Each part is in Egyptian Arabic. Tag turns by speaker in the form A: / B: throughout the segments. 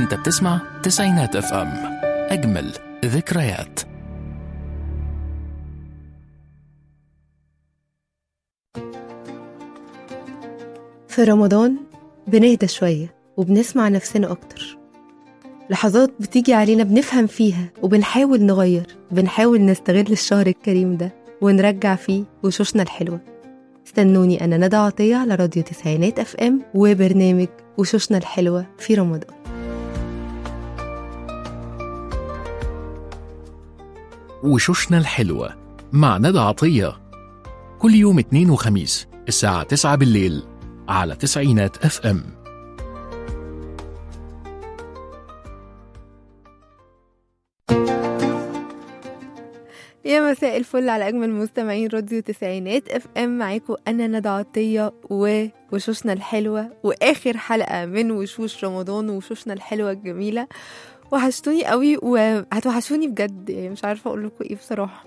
A: انت بتسمع تسعينات اف ام اجمل ذكريات
B: في رمضان بنهدى شوية وبنسمع نفسنا أكتر لحظات بتيجي علينا بنفهم فيها وبنحاول نغير بنحاول نستغل الشهر الكريم ده ونرجع فيه وشوشنا الحلوة استنوني أنا ندى عطية على راديو تسعينات أف أم وبرنامج وشوشنا الحلوة في رمضان
A: وشوشنا الحلوة مع ندى عطية كل يوم اثنين وخميس الساعة 9 بالليل على تسعينات اف ام
B: يا مساء الفل على أجمل مستمعين راديو تسعينات اف ام معاكم أنا ندى عطية و- وشوشنا الحلوة وآخر حلقة من وشوش رمضان وشوشنا الحلوة الجميلة وحشتوني قوي وهتوحشوني بجد يعني مش عارفة أقول لكم إيه بصراحة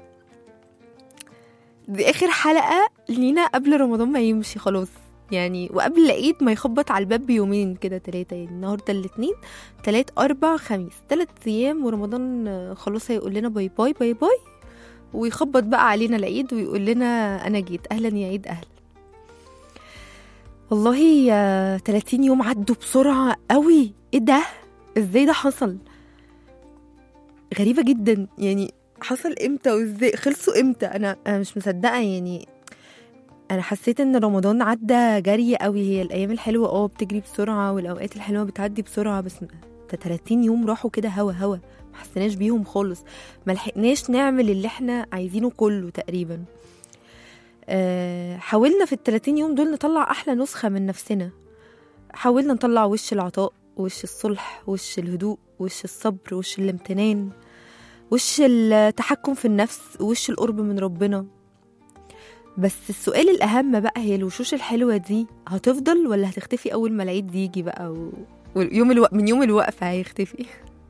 B: دي آخر حلقة لينا قبل رمضان ما يمشي خلاص يعني وقبل العيد ما يخبط على الباب بيومين كده تلاتة يعني النهاردة الاتنين تلات أربع خميس تلات أيام ورمضان آه، خلاص هيقول لنا باي باي باي باي ويخبط بقى علينا العيد ويقول لنا أنا جيت أهلا يا عيد أهلا والله يا 30 يوم عدوا بسرعة قوي ايه ده ازاي ده حصل غريبة جدا يعني حصل امتى وازاي خلصوا امتى انا انا مش مصدقة يعني انا حسيت ان رمضان عدى جري قوي هي الايام الحلوة اه بتجري بسرعة والاوقات الحلوة بتعدي بسرعة بس ده 30 يوم راحوا كده هوا هوا ما حسيناش بيهم خالص ما لحقناش نعمل اللي احنا عايزينه كله تقريبا أه حاولنا في ال 30 يوم دول نطلع احلى نسخة من نفسنا حاولنا نطلع وش العطاء وش الصلح وش الهدوء وش الصبر وش الامتنان وش التحكم في النفس وش القرب من ربنا بس السؤال الأهم بقى هي الوشوش الحلوة دي هتفضل ولا هتختفي أول ما العيد يجي بقى و... ويوم الو... من يوم الوقفة هيختفي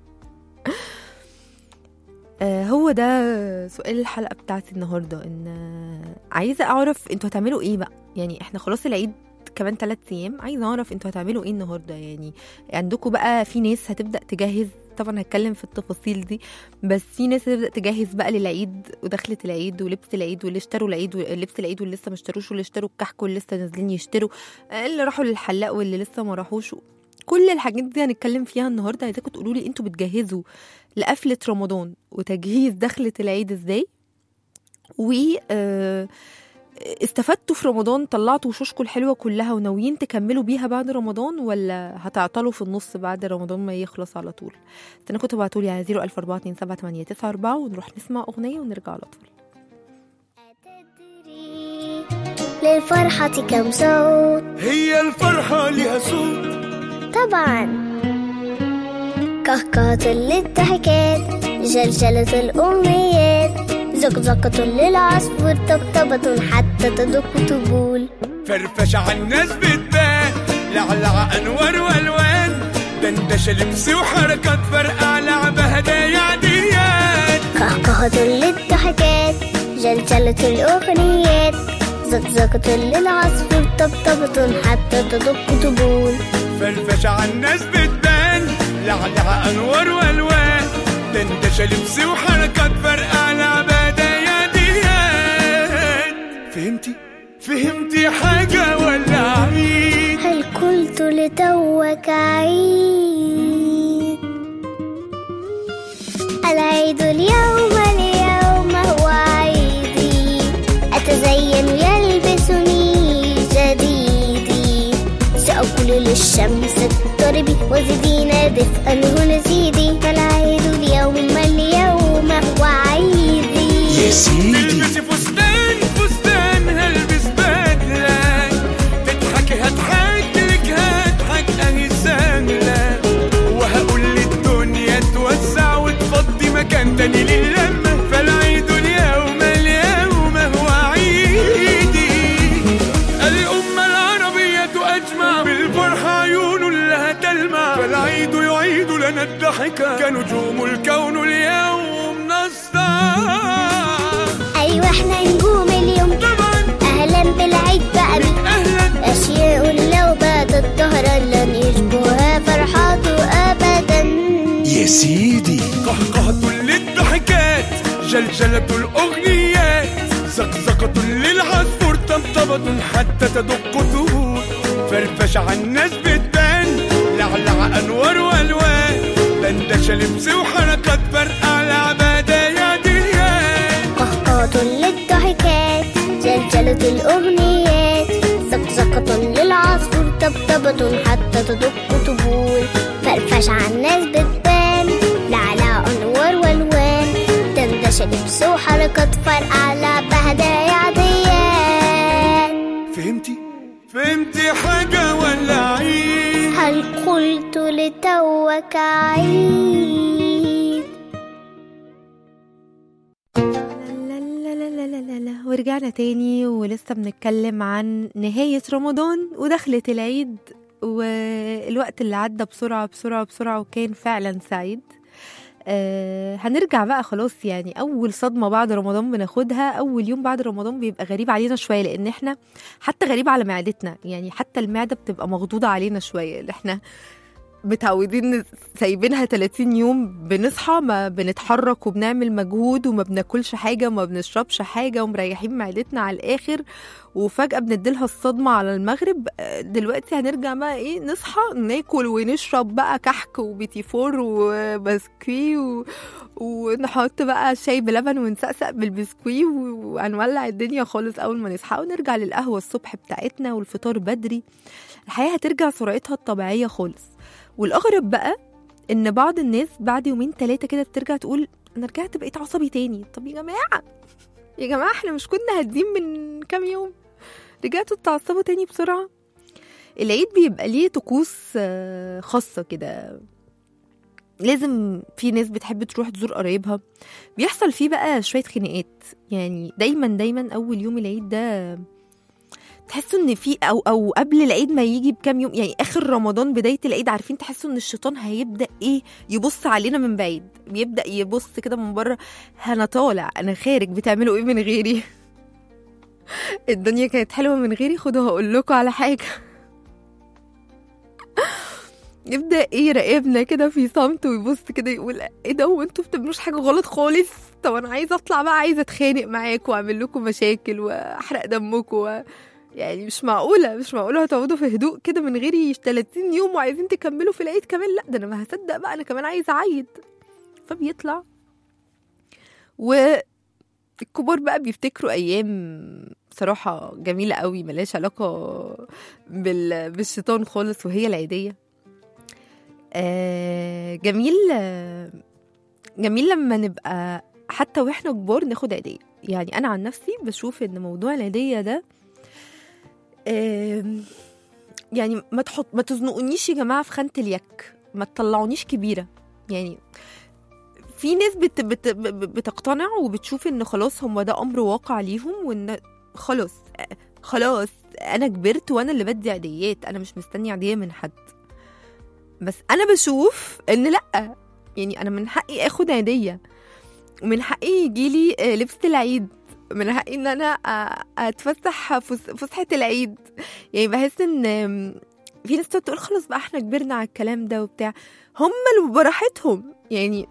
B: آه، هو ده سؤال الحلقة بتاعتي النهاردة إن آه، عايزة أعرف أنتوا هتعملوا إيه بقى يعني إحنا خلاص العيد كمان ثلاث أيام عايزة أعرف أنتوا هتعملوا إيه النهاردة يعني عندكم بقى في ناس هتبدأ تجهز طبعا هتكلم في التفاصيل دي بس في ناس هتبدأ تجهز بقى للعيد ودخلة العيد ولبس العيد واللي اشتروا العيد ولبس العيد واللي لسه ما اشتروش واللي اشتروا الكحك واللي لسه نازلين يشتروا آه، اللي راحوا للحلاق واللي لسه ما راحوش كل الحاجات دي هنتكلم فيها النهارده عايزاكم تقولوا لي انتوا بتجهزوا لقفلة رمضان وتجهيز دخلة العيد ازاي و آه، استفدتوا في رمضان طلعتوا وشوشكم الحلوة كلها وناويين تكملوا بيها بعد رمضان ولا هتعطلوا في النص بعد رمضان ما يخلص على طول استناكم تبعتوا لي على 014278994 ونروح نسمع أغنية ونرجع على طول
C: للفرحة كم صوت
D: هي الفرحة لها صوت
C: طبعا كهكهة للضحكات جلجلة الأمنيات زقزقة للعصفور طبطبة حتى تدق طبول
D: فرفش على الناس بتبان لعلع أنوار وألوان دندشة لبس وحركات فرقع لعبة هدايا عاديات
C: كهكهة للضحكات جلجلة الأغنيات زقزقة للعصفور طبطبة حتى تدق طبول
D: فرفش على الناس بتبان لعلع أنوار وألوان دندشة لبس وحركات فرقع لعبة هدايا عاديات فهمتي؟ فهمتي حاجة ولا عيد؟
C: هل قلت لتوك عيد العيد اليوم اليوم هو عيدي أتزين يلبسني جديدي سأقول للشمس اضطربي وزدينا دفئا هنا زيدي فالعيد اليوم اليوم هو عيدي
D: تلبسي فستان فستان هلبس بدلة تضحكي هضحك لك هضحك اهي سهلة وهقول للدنيا توسع وتفضي مكان تاني للمة فالعيد اليوم اليوم هو عيدي الأمة العربية أجمع بالفرحة عيون لها تلمع فالعيد يعيد لنا الضحكة كنجوم الكون اليوم نسطع
C: أيوة احنا نجوم اليوم
D: طبعا
C: أهلا بالعيد بقى
D: أهلا
C: أشياء لو باتت ظهرا لن يشبهها فرحات أبدا
D: جلجلة الأغنيات زقزقة للعصفور طبطبة حتى تدق طهور فرفش على الناس بتبان لعلع أنوار وألوان دندشة لبس وحركات فرقع لعبة دايا ديان
C: قهقهة للضحكات جلجلة الأغنيات زقزقة للعصفور طبطبة حتى تدق طبول فرفش على الناس بتبان لعلى أنوار والوان دندشة لبس وحركات فرقع لعبة هدايا عاديات
D: فهمتي؟ فهمتي حاجة ولا عيد؟
C: هل قلت لتوك عيد
B: لا لا لا لا لا لا لا ورجعنا تاني ولسه بنتكلم عن نهاية رمضان ودخلة العيد والوقت اللي عدى بسرعة بسرعة بسرعة وكان فعلا سعيد آه هنرجع بقى خلاص يعني أول صدمة بعد رمضان بناخدها أول يوم بعد رمضان بيبقى غريب علينا شوية لأن احنا حتى غريب على معدتنا يعني حتى المعدة بتبقى مخضوضة علينا شوية اللي احنا متعودين سايبينها 30 يوم بنصحى ما بنتحرك وبنعمل مجهود وما بناكلش حاجة وما بنشربش حاجة ومريحين معدتنا على الآخر وفجأة بنديلها الصدمة على المغرب آه، دلوقتي هنرجع بقى ايه نصحى ناكل ونشرب بقى كحك وبيتي فور وبسكوي و... ونحط بقى شاي بلبن ونسقسق بالبسكوي و- وهنولع الدنيا خالص أول ما نصحى ونرجع للقهوة الصبح بتاعتنا والفطار بدري الحياة هترجع سرعتها الطبيعية خالص والأغرب بقى إن بعض الناس بعد يومين تلاتة كده بترجع تقول أنا رجعت بقيت عصبي تاني طب يا جماعة يا جماعة احنا مش كنا هادين من كام يوم رجعتوا تتعصبوا تاني بسرعة العيد بيبقى ليه طقوس آه، خاصة كده لازم في ناس بتحب تروح تزور قرايبها بيحصل فيه بقى شوية خناقات يعني دايما دايما أول يوم العيد ده تحسوا ان في او او قبل العيد ما يجي بكام يوم يعني اخر رمضان بدايه العيد عارفين تحسوا ان الشيطان هيبدا ايه يبص علينا من بعيد بيبدا يبص كده من بره انا طالع انا خارج بتعملوا ايه من غيري الدنيا كانت حلوه من غيري خدوا هقول لكم على حاجه يبدا ايه يراقبنا كده في صمت ويبص كده يقول ايه ده وانتوا بتعملوش حاجه غلط خالص طب انا عايزه اطلع بقى عايزه اتخانق معاكم واعمل لكم مشاكل واحرق دمكم و... يعني مش معقولة مش معقولة هتقعدوا في هدوء كده من غيري 30 يوم وعايزين تكملوا في العيد كمان لا ده انا ما هصدق بقى انا كمان عايزة اعيد فبيطلع والكبار بقى بيفتكروا ايام صراحة جميلة قوي ملهاش علاقة بال... بالشيطان خالص وهي العيدية آه جميل آه، جميل لما نبقى حتى واحنا كبار ناخد عيدية يعني انا عن نفسي بشوف ان موضوع العيدية ده آم، يعني ما تحط ما تزنقونيش يا جماعه في خانه اليك ما تطلعونيش كبيره يعني في ناس بت بت ب- بتقتنع وبتشوف ان خلاص هم ده امر واقع ليهم وان خلاص آه، خلاص انا كبرت وانا اللي بدي عيديات انا مش مستني عيديه من حد بس انا بشوف ان لا يعني انا من حقي اخد عيديه ومن حقي يجيلي آه، لبس العيد من حقي ان انا آه، اتفسح فس- فسحه العيد يعني بحس ان آم، في ناس تقعد تقول خلاص بقى احنا كبرنا على الكلام ده وبتاع هم اللي براحتهم يعني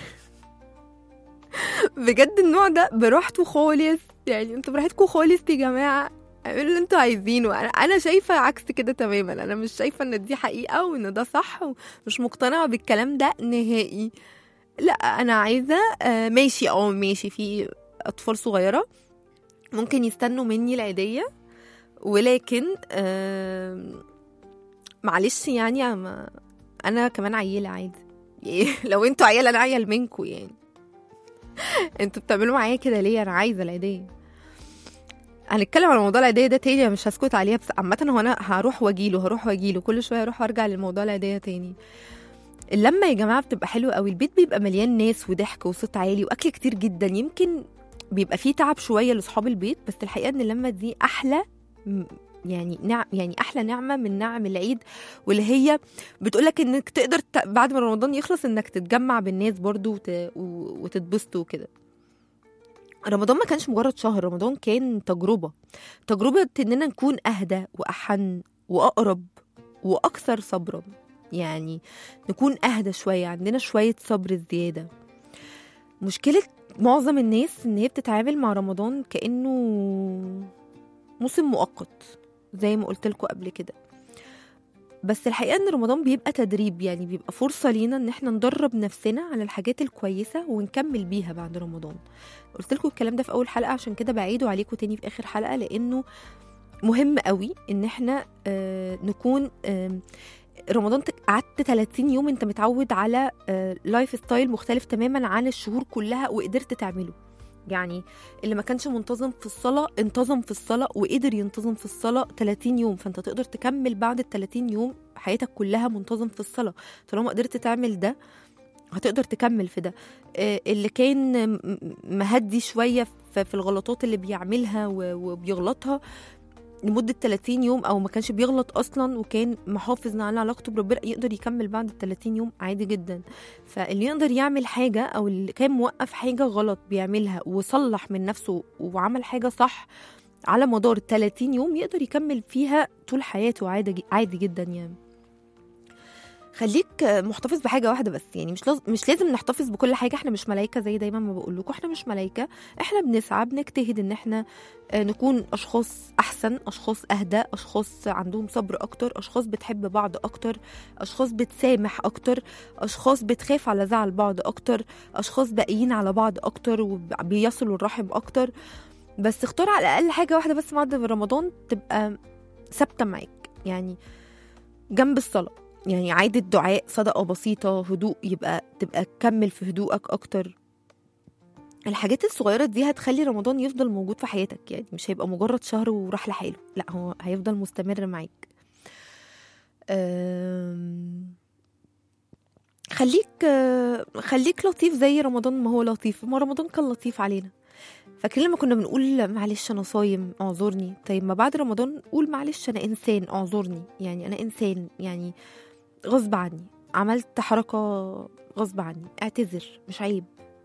B: بجد النوع ده براحته خالص يعني انتوا براحتكم خالص يا جماعه اعملوا اللي انتوا عايزينه انا انا شايفه عكس كده تماما انا مش شايفه ان دي حقيقه وان ده صح ومش مقتنعه بالكلام ده نهائي لا انا عايزه آه، ماشي اه ماشي في اطفال صغيره ممكن يستنوا مني العيديه ولكن آم، معلش يعني أما انا كمان عيله عادي يعني لو انتوا عيال انا عيل منكم يعني انتوا بتعملوا معايا كده ليه انا عايزه العيديه هنتكلم على موضوع العيديه ده تاني أنا مش هسكت عليها بس عامه هو انا هروح واجيله هروح واجيله كل شويه اروح وارجع للموضوع العيديه تاني اللمه يا جماعه بتبقى حلوه قوي البيت بيبقى مليان ناس وضحك وصوت عالي واكل كتير جدا يمكن بيبقى فيه تعب شويه لاصحاب البيت بس الحقيقه ان اللمه دي احلى م- يعني نعم يعني احلى نعمه من نعم العيد واللي هي بتقولك انك تقدر ت... بعد ما رمضان يخلص انك تتجمع بالناس برضو وت... و- وتتبسطوا وكده رمضان ما كانش مجرد شهر رمضان كان تجربة تجربة اننا نكون اهدى واحن واقرب واكثر صبرا يعني نكون اهدى شوية عندنا شوية صبر زيادة مشكلة معظم الناس ان هي بتتعامل مع رمضان كانه موسم مؤقت زي ما قلت لكم قبل كده بس الحقيقه ان رمضان بيبقى تدريب يعني بيبقى فرصه لينا ان احنا ندرب نفسنا على الحاجات الكويسه ونكمل بيها بعد رمضان قلت لكم الكلام ده في اول حلقه عشان كده بعيده عليكم تاني في اخر حلقه لانه مهم قوي ان احنا آه نكون آه رمضان تك- قعدت 30 يوم انت متعود على آه لايف ستايل مختلف تماما عن الشهور كلها وقدرت تعمله يعني اللي ما كانش منتظم في الصلاة انتظم في الصلاة وقدر ينتظم في الصلاة 30 يوم فانت تقدر تكمل بعد ال 30 يوم حياتك كلها منتظم في الصلاة طالما قدرت تعمل ده هتقدر تكمل في ده آه، اللي كان م- م- مهدي شوية في في الغلطات اللي بيعملها و- وبيغلطها لمدة 30 يوم أو ما كانش بيغلط أصلا وكان محافظ على علاقته بربنا يقدر يكمل بعد ال 30 يوم عادي جدا فاللي يقدر يعمل حاجة أو اللي كان موقف حاجة غلط بيعملها وصلح من نفسه وعمل حاجة صح على مدار ال 30 يوم يقدر يكمل فيها طول حياته عادي عادي جدا يعني خليك محتفظ بحاجه واحده بس يعني مش لازم مش لازم نحتفظ بكل حاجه احنا مش ملايكه زي دايما ما بقول لكم احنا مش ملايكه احنا بنسعى بنجتهد ان احنا آه، نكون اشخاص احسن اشخاص اهدى اشخاص عندهم صبر اكتر اشخاص بتحب بعض اكتر اشخاص بتسامح اكتر اشخاص بتخاف على زعل بعض اكتر اشخاص باقيين على بعض اكتر وبيصلوا الرحم اكتر بس اختار على الاقل حاجه واحده بس بعد رمضان تبقى ثابته معاك يعني جنب الصلاه يعني عادة دعاء صدقة بسيطة هدوء يبقى تبقى تكمل في هدوءك أكتر الحاجات الصغيرة دي هتخلي رمضان يفضل موجود في حياتك يعني مش هيبقى مجرد شهر وراح لحاله لا هو هيفضل مستمر معاك أم، خليك آه، خليك لطيف زي رمضان ما هو لطيف ما رمضان كان لطيف علينا فاكرين لما كنا بنقول معلش انا صايم اعذرني طيب ما بعد رمضان قول معلش انا انسان اعذرني يعني انا انسان يعني غصب عني عملت حركة غصب عني اعتذر مش عيب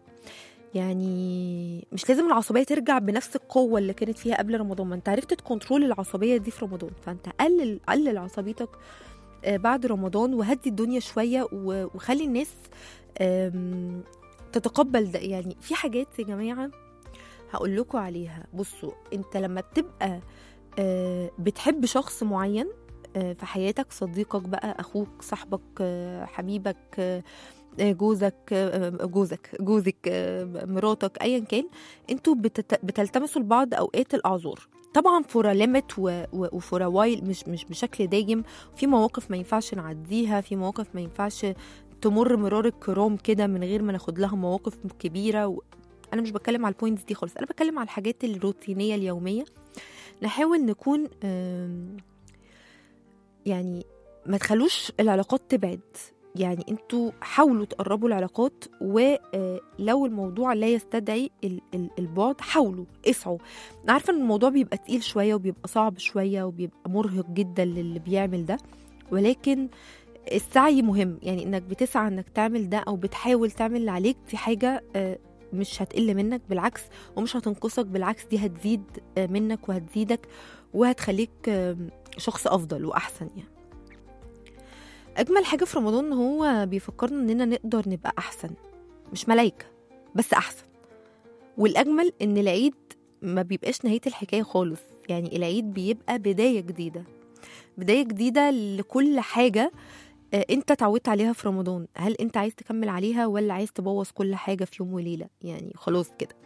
B: يعني مش لازم العصبية ترجع بنفس القوة اللي كانت فيها قبل رمضان ما انت عرفت تكنترول العصبية دي في رمضان فانت قلل قلل عصبيتك آه، بعد رمضان وهدي الدنيا شوية و- وخلي الناس آم، تتقبل ده يعني في حاجات يا جماعة هقول لكم عليها بصوا انت لما بتبقى آه، بتحب شخص معين آه، في حياتك صديقك بقى اخوك صاحبك آه، حبيبك آه، آه، جوزك آه، جوزك جوزك آه، مراتك ايا كان انتوا بتت- بتلتمسوا لبعض اوقات الاعذار طبعا فور ليميت وفور وايل مش مش بشكل دايم في مواقف ما ينفعش نعديها في مواقف ما ينفعش تمر مرار الكرام كده من غير ما ناخد لها مواقف كبيره و... انا مش بتكلم على البوينتس دي خالص انا بتكلم على الحاجات الروتينيه اليوميه نحاول نكون آم، يعني ما تخلوش العلاقات تبعد يعني انتوا حاولوا تقربوا العلاقات ولو الموضوع لا يستدعي ال- ال- البعد حاولوا اسعوا أنا عارفه ان الموضوع بيبقى تقيل شويه وبيبقى صعب شويه وبيبقى مرهق جدا للي بيعمل ده ولكن السعي مهم يعني انك بتسعى انك تعمل ده او بتحاول تعمل اللي عليك دي حاجه آه، مش هتقل منك بالعكس ومش هتنقصك بالعكس دي هتزيد آه، منك وهتزيدك وهتخليك آه، شخص افضل واحسن يعني اجمل حاجه في رمضان ان هو بيفكرنا اننا نقدر نبقى احسن مش ملايكه بس احسن والاجمل ان العيد ما بيبقاش نهايه الحكايه خالص يعني العيد بيبقى بدايه جديده بدايه جديده لكل حاجه آه، انت اتعودت عليها في رمضان هل انت عايز تكمل عليها ولا عايز تبوظ كل حاجه في يوم وليله يعني خلاص كده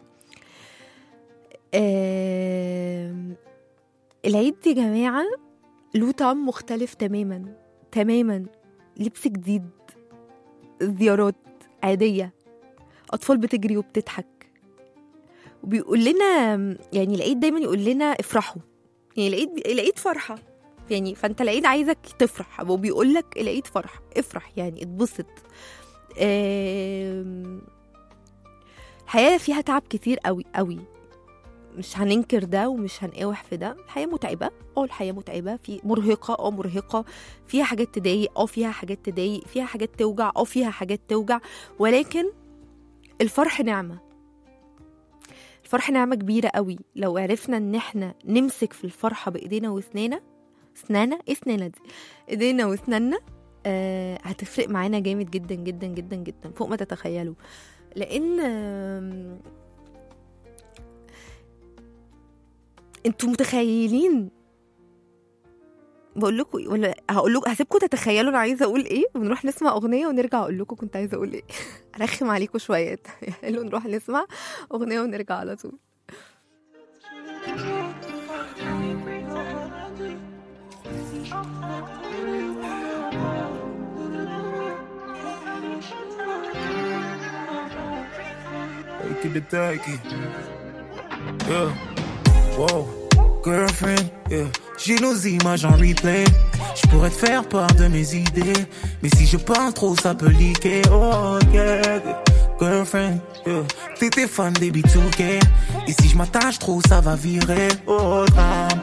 B: آم، العيد يا جماعه له طعم مختلف تماما تماما لبس جديد زيارات عاديه اطفال بتجري وبتضحك وبيقول لنا يعني العيد دايما يقول لنا افرحوا يعني العيد العيد فرحه يعني فانت العيد عايزك تفرح هو بيقول لك العيد فرح افرح يعني اتبسط آم، الحياه فيها تعب كتير قوي قوي مش هننكر ده ومش هنقاوح في ده الحياه متعبه اه الحياه متعبه في مرهقه اه مرهقه فيها حاجات تضايق اه فيها حاجات تضايق فيها حاجات توجع اه فيها حاجات توجع ولكن الفرح نعمه الفرح نعمه كبيره قوي لو عرفنا ان احنا نمسك في الفرحه بايدينا واسناننا اسناننا ايه اسناننا دي ايدينا واسناننا آه هتفرق معانا جامد جدا جدا جدا جدا فوق ما تتخيلوا لان آم، انتوا متخيلين بقول لكم إيه؟ ولا هقول لكم هسيبكم تتخيلوا انا عايزه اقول ايه ونروح نسمع اغنيه ونرجع اقول لكم كنت عايزه اقول ايه ارخم عليكم شويه حلو نروح نسمع اغنيه ونرجع على طول
E: Take it to take it. Yeah. Wow. Girlfriend, yeah. J'ai nos images en replay. Je pourrais te faire part de mes idées. Mais si je pense trop, ça peut leaker. Oh, yeah. Girlfriend, yeah. T'étais fan des B2K. Et si je m'attache trop, ça va virer. Oh, drame.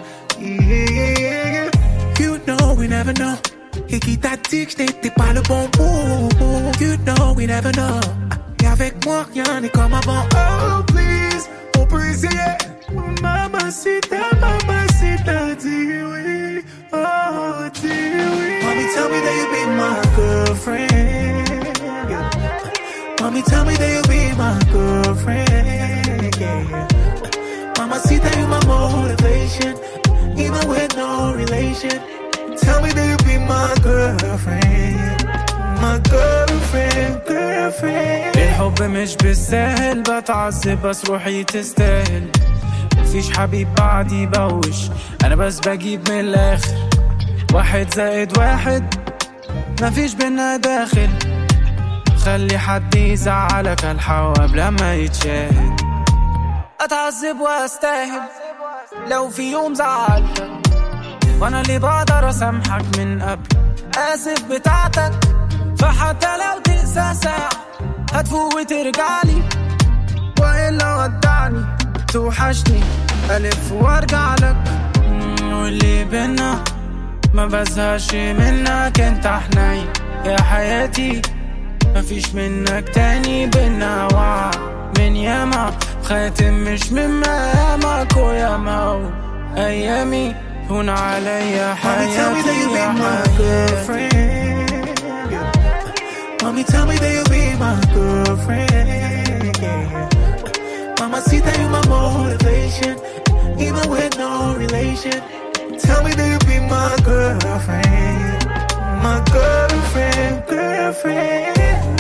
E: Yeah. You know we never know. Et qui t'a dit que j'étais pas le bon move? You know we never know. Et avec moi, rien n'est comme avant. Oh, please, on peut essayer. Mamacita, mamacita, dis oui. Oh, dis oui. Mommy, tell me that you be my girlfriend. Yeah. Mommy, tell me that you be my girlfriend. Yeah. Mamacita, you my motivation. Even with no relation. Tell me that you be my girlfriend. My girlfriend, girlfriend.
F: الحب مش بالسهل بتعذب بس روحي تستاهل مفيش حبيب بعدي يبوش انا بس بجيب من الاخر واحد زائد واحد مفيش بينا داخل خلي حد يزعلك الحواب لما يتشاهد اتعذب واستاهل لو في يوم زعلتك وانا اللي بقدر اسامحك من قبل اسف بتاعتك فحتى لو تقسى ساعة هتفوق وترجعلي والا ودعني توحشني الف وارجع لك مم، واللي بينا ما بزهقش منك انت حنين يا حياتي مفيش منك تاني بينا وعد من ياما خاتم مش من مقامك وياما هو ايامي هون عليا
E: Mommy, tell me that
F: حياتي
E: you be
F: يا
E: my
F: حياتي
E: girlfriend. Yeah. Mommy, tell me that you be my girlfriend. Yeah. Mama, see that you my motivation. Even with no relation. Tell me that you be my girlfriend. My girlfriend, girlfriend.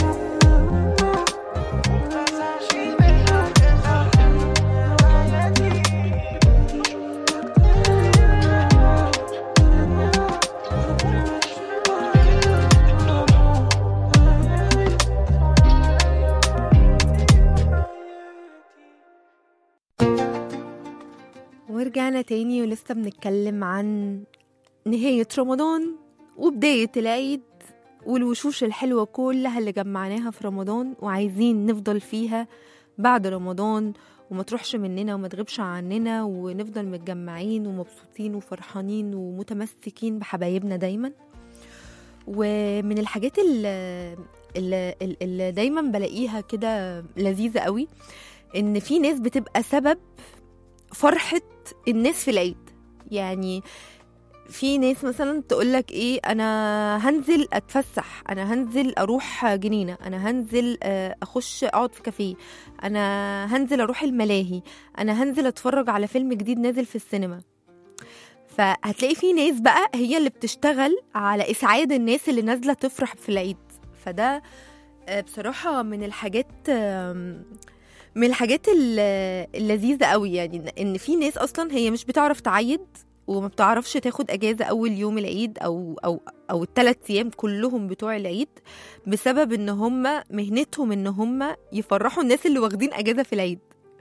B: ورجعنا تاني ولسه بنتكلم عن نهاية رمضان وبداية العيد والوشوش الحلوة كلها اللي جمعناها في رمضان وعايزين نفضل فيها بعد رمضان وما تروحش مننا وما تغيبش عننا ونفضل متجمعين ومبسوطين وفرحانين ومتمسكين بحبايبنا دايما ومن الحاجات اللي, اللي, اللي دايما بلاقيها كده لذيذة قوي ان في ناس بتبقى سبب فرحة الناس في العيد يعني في ناس مثلا تقول لك ايه انا هنزل اتفسح انا هنزل اروح جنينه انا هنزل آه، اخش اقعد في كافيه انا هنزل اروح الملاهي انا هنزل اتفرج على فيلم جديد نازل في السينما فهتلاقي في ناس بقى هي اللي بتشتغل على اسعاد الناس اللي نازله تفرح في العيد فده آه، بصراحه من الحاجات آم، من الحاجات ال- اللذيذه قوي يعني إن- ان في ناس اصلا هي مش بتعرف تعيد وما بتعرفش تاخد اجازه اول يوم العيد او او او الثلاث ايام كلهم بتوع العيد بسبب ان هم مهنتهم ان هم يفرحوا الناس اللي واخدين اجازه في العيد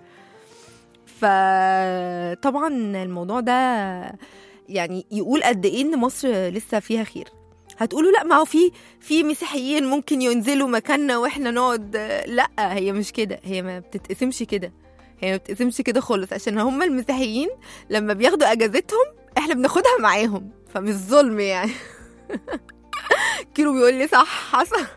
B: فطبعا الموضوع ده يعني يقول قد ايه ان مصر لسه فيها خير هتقولوا لا ما هو في في مسيحيين ممكن ينزلوا مكاننا واحنا نقعد لا هي مش كده هي ما بتتقسمش كده هي ما بتتقسمش كده خالص عشان هم المسيحيين لما بياخدوا اجازتهم احنا بناخدها معاهم فمش ظلم يعني كيلو بيقول لي صح حصل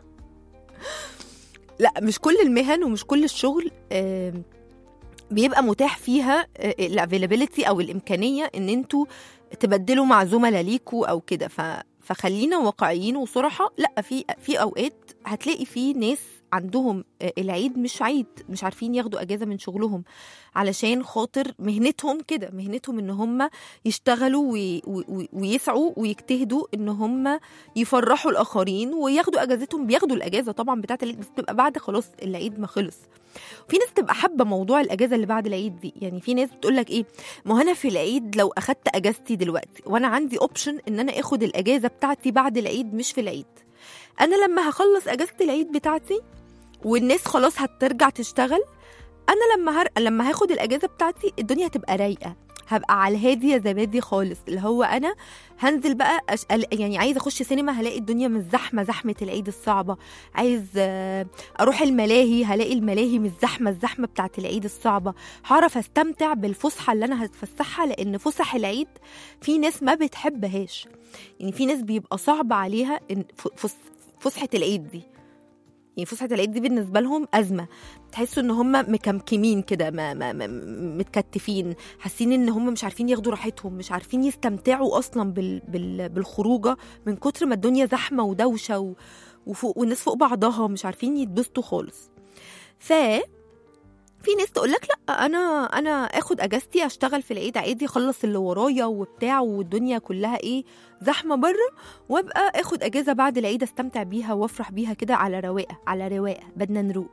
B: لا مش كل المهن ومش كل الشغل آم، بيبقى متاح فيها الافيلابيلتي او الامكانيه ان انتوا تبدلوا مع زملاء ليكوا او كده ف فخلينا واقعيين وصراحه لا في في اوقات هتلاقي في ناس عندهم آه، العيد مش عيد مش عارفين ياخدوا اجازه من شغلهم علشان خاطر مهنتهم كده مهنتهم ان هم يشتغلوا وي- وي- ويسعوا ويجتهدوا ان هم يفرحوا الاخرين وياخدوا اجازتهم بياخدوا الاجازه طبعا بتاعه العيد بس تبقى بعد خلاص العيد ما خلص في ناس تبقى حابه موضوع الاجازه اللي بعد العيد دي يعني في ناس بتقول لك ايه ما هو انا في العيد لو اخدت اجازتي دلوقتي وانا عندي اوبشن ان انا اخد الاجازه بتاعتي بعد العيد مش في العيد انا لما هخلص اجازه العيد بتاعتي والناس خلاص هترجع تشتغل انا لما هر... لما هاخد الاجازه بتاعتي الدنيا هتبقى رايقه هبقى على الهادي يا زبادي خالص اللي هو انا هنزل بقى أش... ال- يعني عايزه اخش سينما هلاقي الدنيا مش زحمه زحمه العيد الصعبه عايز آه، اروح الملاهي هلاقي الملاهي مش زحمه الزحمه بتاعت العيد الصعبه هعرف استمتع بالفسحه اللي انا هتفسحها لان فسح العيد في ناس ما بتحبهاش يعني في ناس بيبقى صعب عليها إن ف- فس- فسحه العيد دي يعني فسحه العيد دي بالنسبه لهم ازمه تحسوا ان هم مكمكمين كده ما ما ما متكتفين حاسين ان هم مش عارفين ياخدوا راحتهم مش عارفين يستمتعوا اصلا بال بال بالخروجه من كتر ما الدنيا زحمه ودوشه و وفوق والناس فوق بعضها مش عارفين يتبسطوا خالص ف في ناس تقول لك لا انا انا اخد اجازتي اشتغل في العيد عادي اخلص اللي ورايا وبتاع والدنيا كلها ايه زحمه بره وابقى اخد اجازه بعد العيد استمتع بيها وافرح بيها كده على رواقه على رواقه بدنا نروق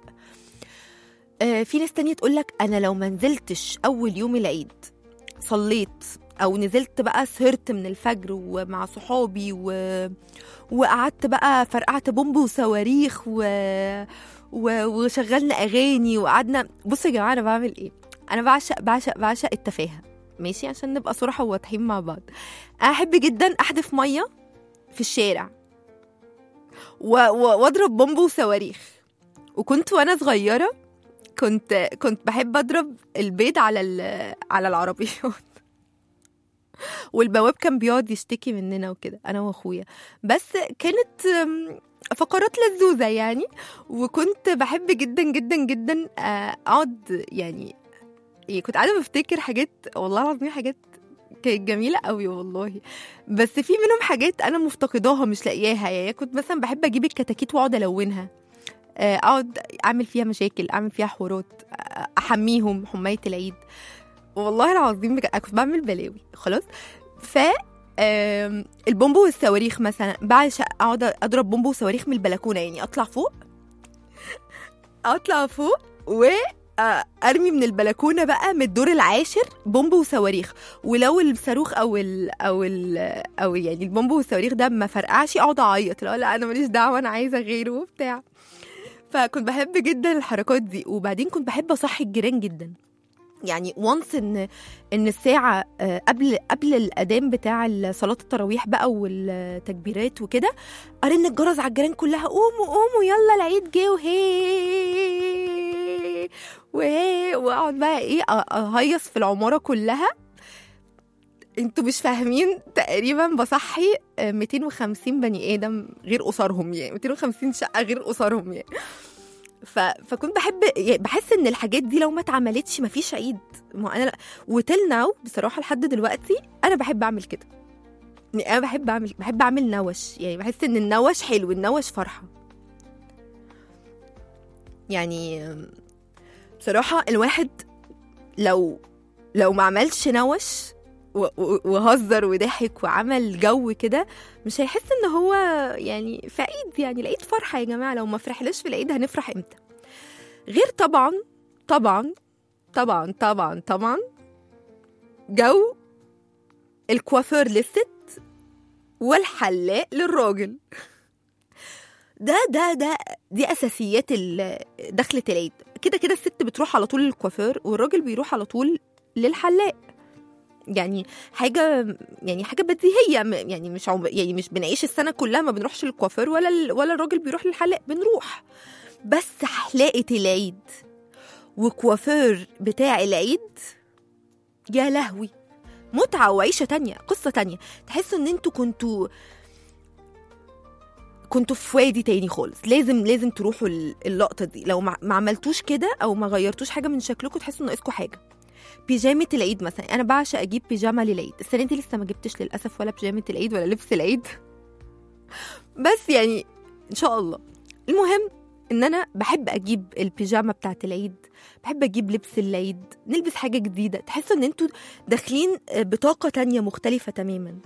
B: آه في ناس تانية تقول لك انا لو ما نزلتش اول يوم العيد صليت او نزلت بقى سهرت من الفجر ومع صحابي و... وقعدت بقى فرقعت بومب وصواريخ و... و... وشغلنا اغاني وقعدنا بصوا يا جماعه انا بعمل ايه انا بعشق بعشق بعشق التفاهه ماشي عشان نبقى صراحه وواضحين مع بعض أنا احب جدا احدف ميه في الشارع و... و... واضرب بومب وصواريخ وكنت وانا صغيره كنت كنت بحب اضرب البيض على ال... على العربيات والبواب كان بيقعد يشتكي مننا وكده انا واخويا بس كانت أم، فقرات لذوذه يعني وكنت بحب جدا جدا جدا آه، اقعد يعني إيه، كنت قاعده بفتكر حاجات والله العظيم حاجات كانت جميله قوي والله بس في منهم حاجات انا مفتقداها مش لاقياها يعني كنت مثلا بحب اجيب الكتاكيت واقعد الونها آه، اقعد اعمل فيها مشاكل اعمل فيها حوارات آه، احميهم حمايه العيد والله العظيم بجد- أنا كنت بعمل بلاوي خلاص ف آم، البومب والصواريخ مثلا بعشق اقعد اضرب بومب وصواريخ من البلكونه يعني اطلع فوق اطلع فوق و آه، ارمي من البلكونه بقى من الدور العاشر بومب وصواريخ ولو الصاروخ او ال او ال او يعني البومب والصواريخ ده ما فرقعش اقعد اعيط لا لا انا ماليش دعوه انا عايزه غيره وبتاع فكنت بحب جدا الحركات دي وبعدين كنت بحب اصحي الجيران جدا يعني وانس ان ان الساعه آه، قبل قبل الاذان بتاع صلاه التراويح بقى والتكبيرات وكده ارن الجرس على الجيران كلها قوموا قوموا يلا العيد جه وهي وهي واقعد بقى ايه أ- اهيص في العماره كلها انتوا مش فاهمين تقريبا بصحي آه، 250 بني ادم غير اسرهم يعني 250 شقه غير اسرهم يعني ف... فكنت بحب يعني بحس ان الحاجات دي لو ما اتعملتش مفيش عيد ما انا وتل ناو بصراحه لحد دلوقتي انا بحب اعمل كده يعني انا بحب اعمل بحب اعمل نوش يعني بحس ان النوش حلو النوش فرحه يعني بصراحه الواحد لو لو ما عملش نوش و- و- وهزر وضحك وعمل جو كده مش هيحس ان هو يعني في عيد يعني العيد فرحه يا جماعه لو ما فرحناش في العيد هنفرح امتى غير طبعا طبعا طبعا طبعا طبعا جو الكوافير للست والحلاق للراجل ده ده ده دي اساسيات ال- دخلة العيد كده كده الست بتروح على طول للكوافير والراجل بيروح على طول للحلاق يعني حاجه يعني حاجه بديهيه م- يعني مش عم يعني مش بنعيش السنه كلها ما بنروحش للكوافير ولا ال- ولا الراجل بيروح للحلاق بنروح بس حلاقه العيد وكوافير بتاع العيد يا لهوي متعه وعيشه تانية قصه تانية تحسوا ان انتوا كنتوا كنتوا في وادي تاني خالص لازم لازم تروحوا ال- اللقطه دي لو ما ما عملتوش كده او ما غيرتوش حاجه من شكلكم تحسوا ان ناقصكم حاجه بيجامه العيد مثلا انا بعشق اجيب بيجامه للعيد السنه دي لسه ما جبتش للاسف ولا بيجامه العيد ولا لبس العيد بس يعني ان شاء الله المهم ان انا بحب اجيب البيجامه بتاعت العيد بحب اجيب لبس العيد نلبس حاجه جديده تحسوا ان انتوا داخلين بطاقه تانية مختلفه تماما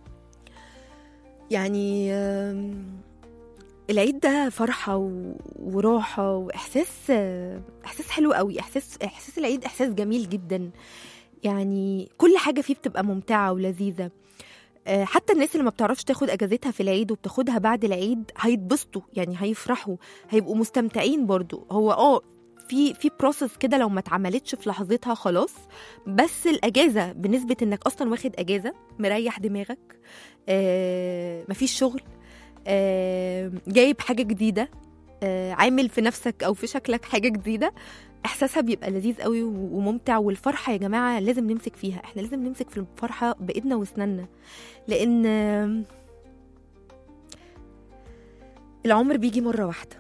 B: يعني آم، العيد ده فرحه و- وراحه واحساس آه، احساس حلو قوي احساس احساس العيد احساس جميل جدا يعني كل حاجه فيه بتبقى ممتعه ولذيذه آه، حتى الناس اللي ما بتعرفش تاخد اجازتها في العيد وبتاخدها بعد العيد هيتبسطوا يعني هيفرحوا هيبقوا مستمتعين برضو هو اه في في بروسس كده لو ما اتعملتش في لحظتها خلاص بس الاجازه بنسبه انك اصلا واخد اجازه مريح دماغك آه مفيش شغل آه جايب حاجه جديده آه عامل في نفسك او في شكلك حاجه جديده احساسها بيبقى لذيذ قوي و- وممتع والفرحه يا جماعه لازم نمسك فيها احنا لازم نمسك في الفرحه بايدنا واسناننا لان آه، العمر بيجي مره واحده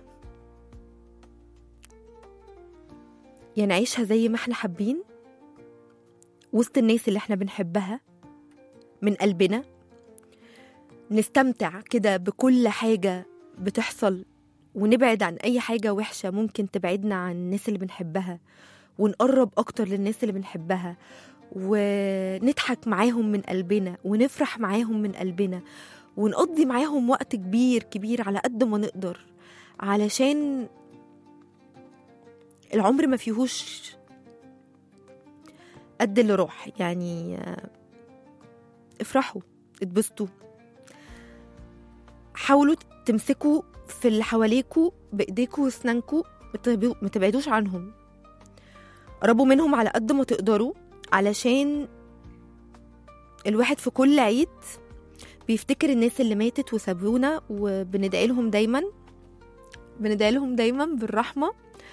B: يا نعيشها زي ما احنا حابين وسط الناس اللي احنا بنحبها من قلبنا نستمتع كده بكل حاجة بتحصل ونبعد عن أي حاجة وحشة ممكن تبعدنا عن الناس اللي بنحبها ونقرب أكتر للناس اللي بنحبها ونضحك معاهم من قلبنا ونفرح معاهم من قلبنا ونقضي معاهم وقت كبير كبير على قد ما نقدر علشان العمر ما فيهوش قد اللي راح يعني آه، افرحوا اتبسطوا حاولوا تمسكوا في اللي حواليكوا بايديكوا واسنانكوا ما تبعدو- ما تبعدوش عنهم قربوا منهم على قد ما تقدروا علشان الواحد في كل عيد بيفتكر الناس اللي ماتت وسابونا وبندعي لهم دايما بندعي لهم دايما بالرحمه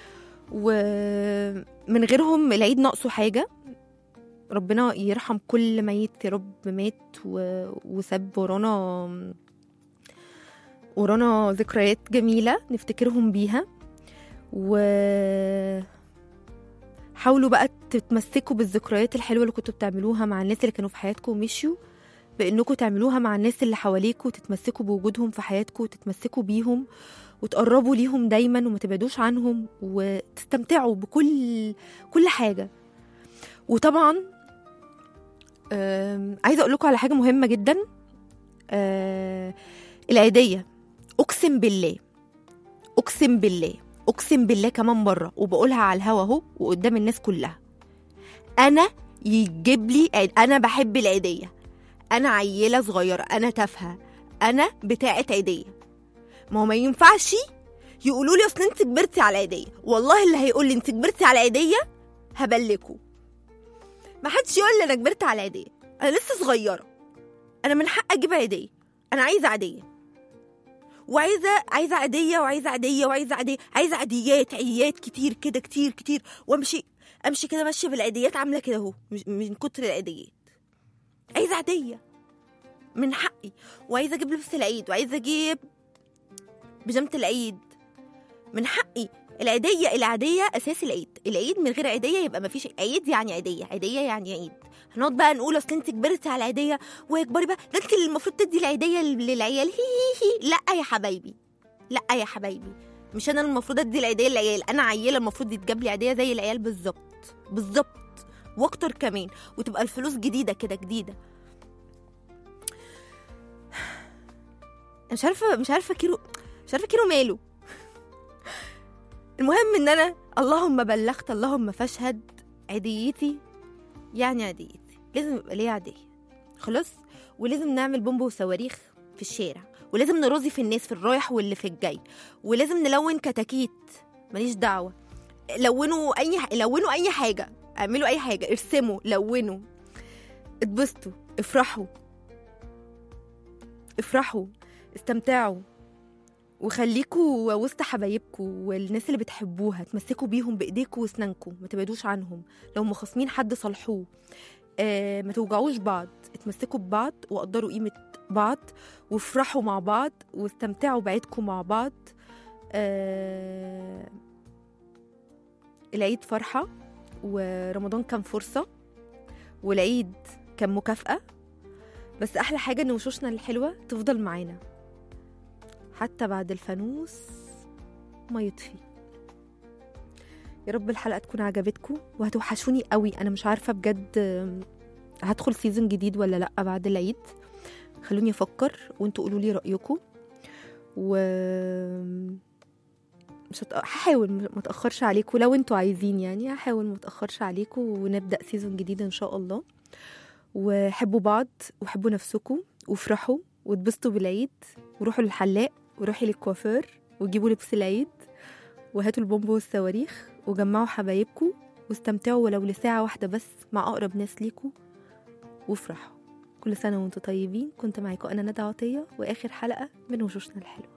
B: ومن غيرهم العيد ناقصه حاجة ربنا يرحم كل ميت يا رب مات و... وساب ورانا ورانا ذكريات جميلة نفتكرهم بيها و حاولوا بقى تتمسكوا بالذكريات الحلوة اللي كنتوا بتعملوها مع الناس اللي كانوا في حياتكم ومشيوا بانكم تعملوها مع الناس اللي حواليكوا وتتمسكوا بوجودهم في حياتكم وتتمسكوا بيهم وتقربوا ليهم دايما وما تبعدوش عنهم وتستمتعوا بكل كل حاجة وطبعا آم، عايزة أقول لكم على حاجة مهمة جدا آه، العيدية أقسم بالله أقسم بالله أقسم بالله كمان مرة وبقولها على الهوا أهو وقدام الناس كلها أنا يجيب لي عيد أنا بحب العيدية أنا عيلة صغيرة أنا تافهة أنا بتاعة عيدية ما هو ما ينفعش يقولوا لي اصل انت كبرتي على عيديه والله اللي هيقول لي انت كبرتي على عيديه هبلكوا ما حدش يقول لي انا كبرت على عيديه انا لسه صغيره انا من حق اجيب عيديه انا عايزه عيديه وعايزه عايزه عيديه وعايزه عيديه وعايزه عيديه عايزه عيديات عيديات كتير كده كتير كتير وامشي امشي كده ماشيه بالعيديات عامله كده اهو مش- من كتر العيديات عايزه عيديه من حقي وعايزه اجيب لبس العيد وعايزه اجيب بيجامة العيد من حقي العيدية العادية أساس العيد العيد من غير عيدية يبقى مفيش عيد يعني عيدية عيدية يعني عيد هنقعد بقى نقول اصل انت كبرتي على العيدية واكبري بقى ده انت اللي المفروض تدي العيدية للعيال هي هي هي لا يا حبايبي لا يا حبايبي مش انا المفروض ادي العيدية للعيال انا عيلة المفروض يتجاب لي عيدية زي العيال بالظبط بالظبط واكتر كمان وتبقى الفلوس جديدة كده جديدة مش عارفة مش عارفة كيلو مش عارفه كيلو ماله المهم ان انا اللهم بلغت اللهم فاشهد عيديتي يعني عيديتي لازم يبقى ليا عيديه خلاص ولازم نعمل بومب وصواريخ في الشارع ولازم نرازي في الناس في الرايح واللي في الجاي ولازم نلون كتاكيت ماليش دعوه لونوا اي ح... لونوا اي حاجه اعملوا اي حاجه ارسموا لونوا اتبسطوا افرحوا افرحوا استمتعوا وخليكوا وسط حبايبكوا والناس اللي بتحبوها تمسكوا بيهم بايديكوا واسنانكوا ما تبعدوش عنهم لو مخاصمين حد صالحوه آه ما توجعوش بعض اتمسكوا ببعض وقدروا قيمة بعض وافرحوا مع بعض واستمتعوا بعيدكم مع بعض آه العيد فرحة ورمضان كان فرصة والعيد كان مكافأة بس أحلى حاجة إن وشوشنا الحلوة تفضل معانا حتى بعد الفانوس ما يطفي يا رب الحلقه تكون عجبتكم وهتوحشوني قوي انا مش عارفه بجد آم، هدخل سيزون جديد ولا لا بعد العيد خلوني افكر وانتوا قولوا لي رايكم و مش هت... هحاول ما اتاخرش عليكم لو انتوا عايزين يعني هحاول ما اتاخرش عليكم ونبدا سيزون جديد ان شاء الله وحبوا بعض وحبوا نفسكم وافرحوا واتبسطوا بالعيد وروحوا للحلاق وروحي للكوافير وجيبوا لبس العيد وهاتوا البومب والصواريخ وجمعوا حبايبكم واستمتعوا ولو لساعة واحدة بس مع أقرب ناس ليكوا وافرحوا كل سنة وانتم طيبين كنت معاكم أنا ندى عطية وآخر حلقة من وشوشنا الحلوة